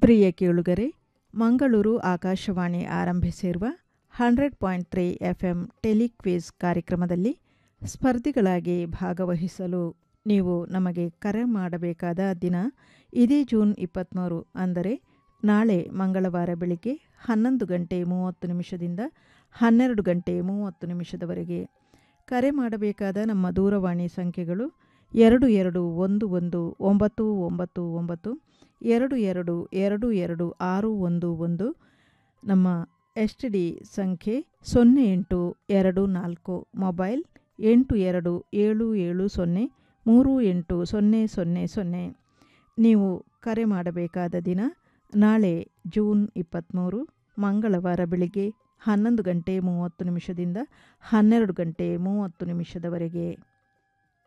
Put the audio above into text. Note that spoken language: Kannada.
ಪ್ರಿಯ ಕೇಳುಗರೆ ಮಂಗಳೂರು ಆಕಾಶವಾಣಿ ಆರಂಭಿಸಿರುವ hundred point three F M tele quiz ಕಾರ್ಯಕ್ರಮದಲ್ಲಿ ಸ್ಪರ್ಧಿಗಳಾಗಿ ಭಾಗವಹಿಸಲು ನೀವು ನಮಗೆ ಕರೆ ಮಾಡಬೇಕಾದ ದಿನ ಇದೇ ಜೂನ್ ಇಪ್ಪತ್ತ್ಮೂರು ಅಂದರೆ ನಾಳೆ ಮಂಗಳವಾರ ಬೆಳಿಗ್ಗೆ ಹನ್ನೊಂದು ಗಂಟೆ ಮೂವತ್ತು ನಿಮಿಷದಿಂದ ಹನ್ನೆರಡು ಗಂಟೆ ಮೂವತ್ತು ನಿಮಿಷದವರೆಗೆ ಕರೆ ಮಾಡಬೇಕಾದ ನಮ್ಮ ದೂರವಾಣಿ ಸಂಖ್ಯೆಗಳು ಎರಡು ಎರಡು ಒಂದು ಒಂದು ಒಂಬತ್ತು ಒಂಬತ್ತು ಒಂಬತ್ತು ಎರಡು ಎರಡು ಎರಡು ಎರಡು ಆರು ಒಂದು ಒಂದು ನಮ್ಮ ಎಸ್ ಟಿ ಡಿ ಸಂಖ್ಯೆ ಸೊನ್ನೆ ಎಂಟು ಎರಡು ನಾಲ್ಕು ಮೊಬೈಲ್ ಎಂಟು ಎರಡು ಏಳು ಏಳು ಸೊನ್ನೆ ಮೂರು ಎಂಟು ಸೊನ್ನೆ ಸೊನ್ನೆ ಸೊನ್ನೆ ನೀವು ಕರೆ ಮಾಡಬೇಕಾದ ದಿನ ನಾಳೆ ಜೂನ್ ಇಪ್ಪತ್ತ್ಮೂರು ಮಂಗಳವಾರ ಬೆಳಿಗ್ಗೆ ಹನ್ನೊಂದು ಗಂಟೆ ಮೂವತ್ತು ನಿಮಿಷದಿಂದ ಹನ್ನೆರಡು ಗಂಟೆ ಮೂವತ್ತು ನಿಮಿಷದವರೆಗೆ